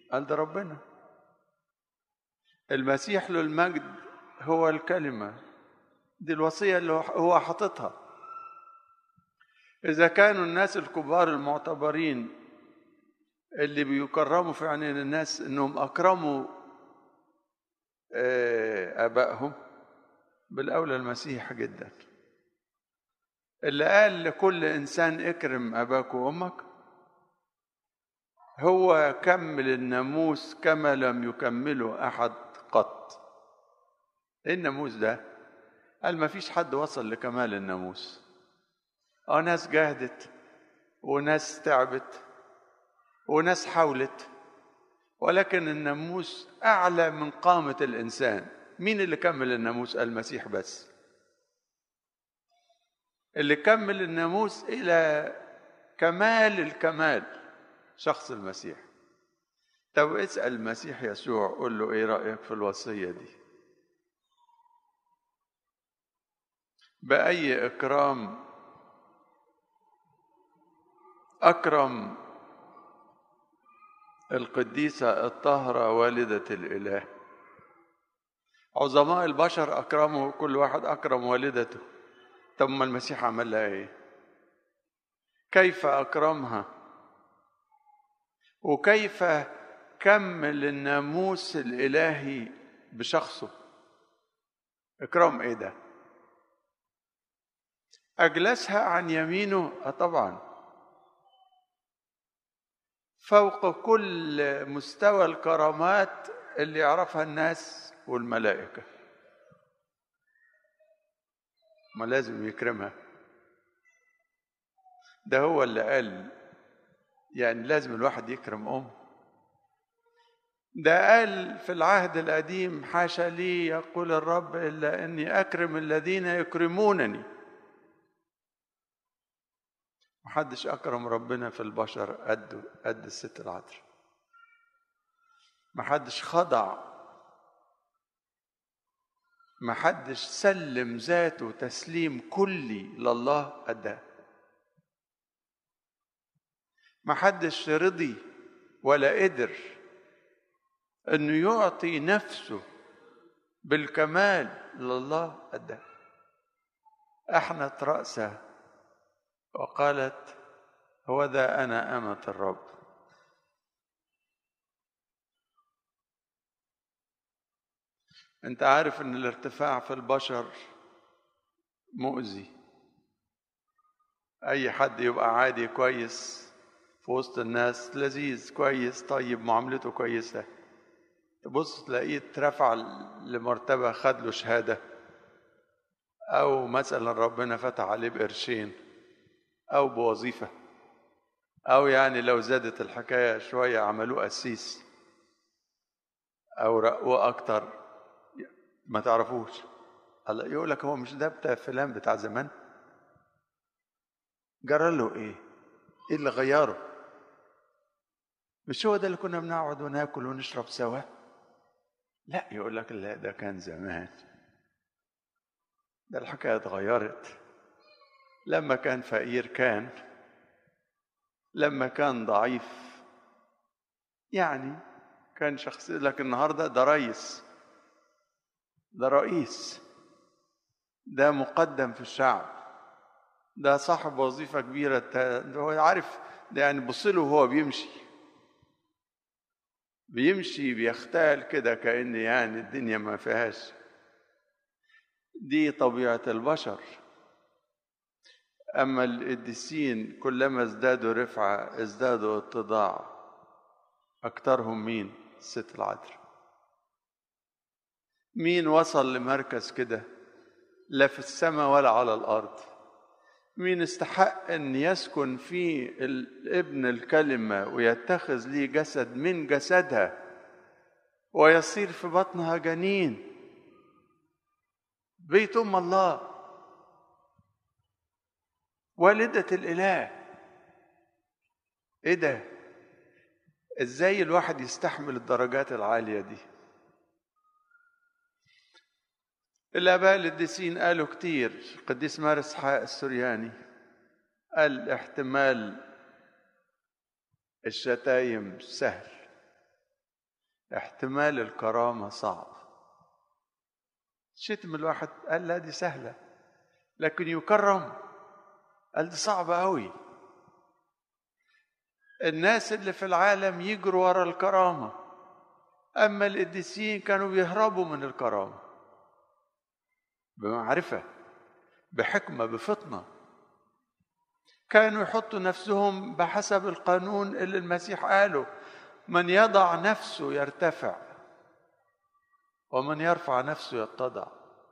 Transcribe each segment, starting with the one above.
قال ده ربنا المسيح له المجد هو الكلمة دي الوصية اللي هو حاططها إذا كانوا الناس الكبار المعتبرين اللي بيكرموا في عينين الناس إنهم أكرموا آبائهم بالأولى المسيح جدا اللي قال لكل إنسان اكرم أباك وأمك هو كمل الناموس كما لم يكمله أحد قط إيه الناموس ده قال ما فيش حد وصل لكمال الناموس اه ناس جاهدت وناس تعبت وناس حاولت ولكن الناموس اعلى من قامه الانسان مين اللي كمل الناموس المسيح بس اللي كمل الناموس الى كمال الكمال شخص المسيح طب اسال المسيح يسوع قول له ايه رايك في الوصيه دي باي اكرام اكرم القديسه الطاهره والده الاله عظماء البشر اكرموا كل واحد اكرم والدته طب ما المسيح عمل لها ايه كيف اكرمها وكيف كمل الناموس الالهي بشخصه اكرام ايه ده اجلسها عن يمينه اه طبعا فوق كل مستوى الكرامات اللي يعرفها الناس والملائكه ما لازم يكرمها ده هو اللي قال يعني لازم الواحد يكرم أمه ده قال في العهد القديم حاشا لي يقول الرب إلا أني أكرم الذين يكرمونني محدش أكرم ربنا في البشر قد قد الست العذراء محدش خضع محدش سلم ذاته تسليم كلي لله قدها محدش رضي ولا قدر انه يعطي نفسه بالكمال لله قدها احنت راسها وقالت هو ذا انا امه الرب انت عارف ان الارتفاع في البشر مؤذي اي حد يبقى عادي كويس في وسط الناس لذيذ كويس طيب معاملته كويسة تبص تلاقيه اترفع لمرتبة خد له شهادة أو مثلا ربنا فتح عليه بقرشين أو بوظيفة أو يعني لو زادت الحكاية شوية عملوه قسيس أو رقوه أكتر ما تعرفوش الله يقول لك هو مش ده بتاع فلان بتاع زمان جرى له ايه ايه اللي غيره مش هو ده اللي كنا بنقعد وناكل ونشرب سوا لا يقول لك لا ده كان زمان ده الحكايه اتغيرت لما كان فقير كان لما كان ضعيف يعني كان شخص لكن النهارده ده رئيس ده رئيس ده مقدم في الشعب ده صاحب وظيفة كبيرة هو عارف ده يعني بص له وهو بيمشي بيمشي بيختال كده كأن يعني الدنيا ما فيهاش دي طبيعة البشر أما القديسين كلما ازدادوا رفعة ازدادوا اتضاع أكثرهم مين؟ الست العذراء مين وصل لمركز كده لا في السماء ولا على الارض مين استحق ان يسكن فيه الابن الكلمه ويتخذ لي جسد من جسدها ويصير في بطنها جنين بيت ام الله والده الاله ايه ده ازاي الواحد يستحمل الدرجات العاليه دي الآباء القديسين قالوا كتير القديس مارس حق السرياني قال احتمال الشتايم سهل احتمال الكرامة صعب شتم الواحد قال لا دي سهلة لكن يكرم قال دي صعبة أوي الناس اللي في العالم يجروا ورا الكرامة أما القديسين كانوا بيهربوا من الكرامة بمعرفة بحكمة بفطنة كانوا يحطوا نفسهم بحسب القانون اللي المسيح قاله من يضع نفسه يرتفع ومن يرفع نفسه يتضع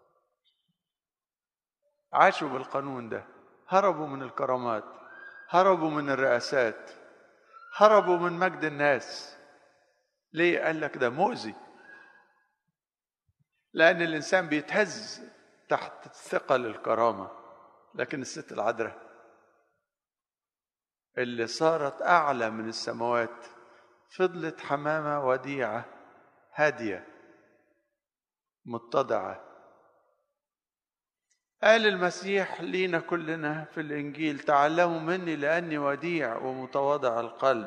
عاشوا بالقانون ده هربوا من الكرامات هربوا من الرئاسات هربوا من مجد الناس ليه قال لك ده مؤذي لان الانسان بيتهز تحت ثقل الكرامه لكن الست العذراء اللي صارت اعلى من السماوات فضلت حمامه وديعه هاديه متضعه قال المسيح لينا كلنا في الانجيل تعلموا مني لاني وديع ومتواضع القلب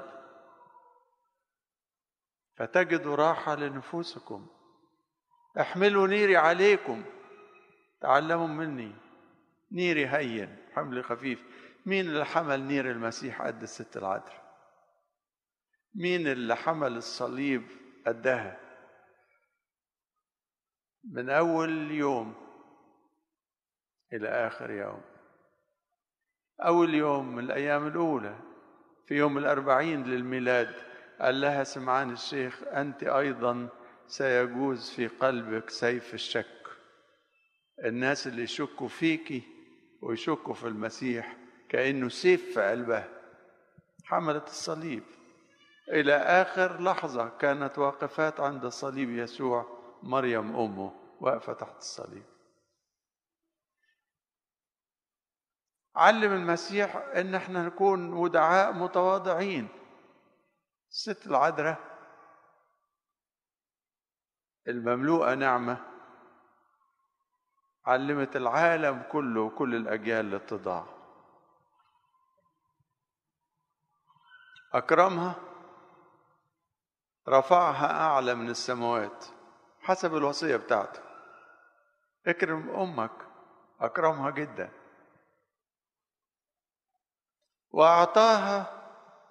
فتجدوا راحه لنفوسكم احملوا نيري عليكم تعلموا مني نيري هين حمل خفيف مين اللي حمل نير المسيح قد الست العذراء مين اللي حمل الصليب قدها من اول يوم الى اخر يوم اول يوم من الايام الاولى في يوم الاربعين للميلاد قال لها سمعان الشيخ انت ايضا سيجوز في قلبك سيف الشك الناس اللي يشكوا فيكي ويشكوا في المسيح كأنه سيف في قلبها حملت الصليب إلى آخر لحظة كانت واقفات عند صليب يسوع مريم أمه واقفة تحت الصليب علم المسيح ان احنا نكون ودعاء متواضعين الست العذراء المملوءة نعمة علمت العالم كله وكل الأجيال الاتضاع أكرمها رفعها أعلى من السماوات حسب الوصية بتاعته اكرم أمك أكرمها جدا وأعطاها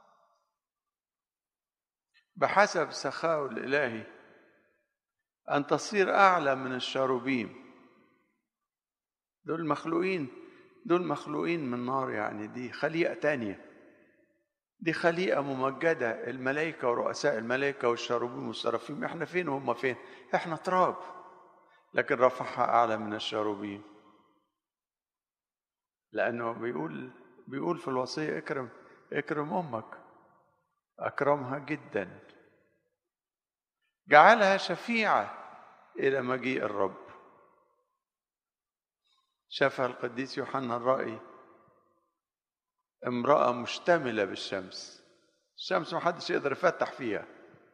بحسب سخاء الإلهي أن تصير أعلى من الشاروبيم دول مخلوقين دول مخلوقين من نار يعني دي خليقة تانية دي خليقة ممجدة الملائكة ورؤساء الملائكة والشاروبيم والسرافيم احنا فين وهم فين احنا تراب لكن رفعها أعلى من الشاروبيم لأنه بيقول بيقول في الوصية اكرم اكرم أمك أكرمها جدا جعلها شفيعة إلى مجيء الرب شافها القديس يوحنا الرائي امرأة مشتملة بالشمس الشمس ما حدش يقدر يفتح فيها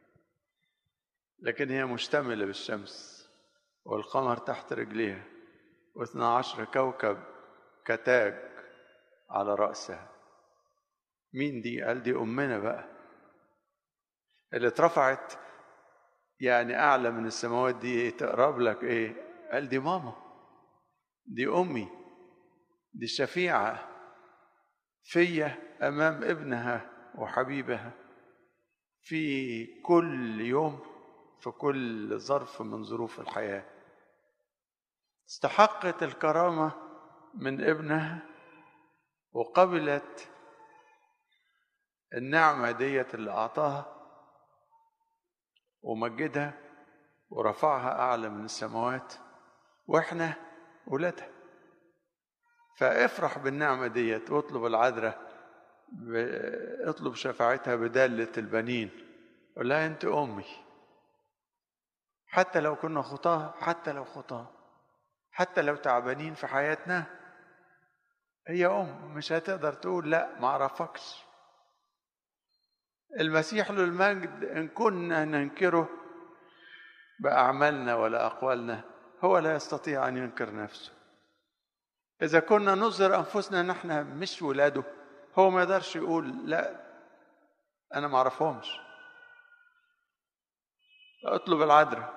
لكن هي مشتملة بالشمس والقمر تحت رجليها واثنا عشر كوكب كتاج على رأسها مين دي؟ قال دي أمنا بقى اللي اترفعت يعني أعلى من السماوات دي تقرب لك إيه؟ قال دي ماما دي أمي دي الشفيعة فيا أمام ابنها وحبيبها في كل يوم في كل ظرف من ظروف الحياة استحقت الكرامة من ابنها وقبلت النعمة ديت اللي أعطاها ومجدها ورفعها أعلى من السماوات وإحنا ولادها فافرح بالنعمة ديت واطلب العذراء اطلب شفاعتها بدالة البنين قول لها أنت أمي حتى لو كنا خطاة حتى لو خطاة حتى لو تعبانين في حياتنا هي أم مش هتقدر تقول لا ما أعرفكش المسيح له المجد إن كنا ننكره بأعمالنا ولا أقوالنا هو لا يستطيع أن ينكر نفسه إذا كنا نظهر أنفسنا نحن مش ولاده هو ما يقدرش يقول لا أنا ما أعرفهمش اطلب العذراء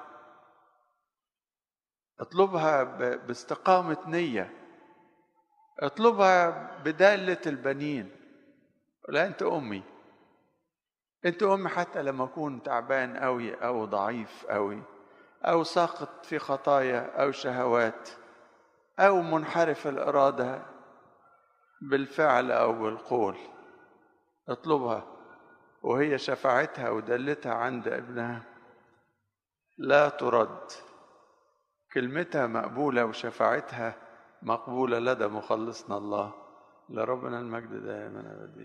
اطلبها باستقامة نية اطلبها بدالة البنين لا انت امي انت امي حتى لما اكون تعبان قوي او ضعيف قوي او ساقط في خطايا او شهوات او منحرف الاراده بالفعل او بالقول اطلبها وهي شفاعتها ودلتها عند ابنها لا ترد كلمتها مقبوله وشفاعتها مقبوله لدى مخلصنا الله لربنا المجد دائما ابدا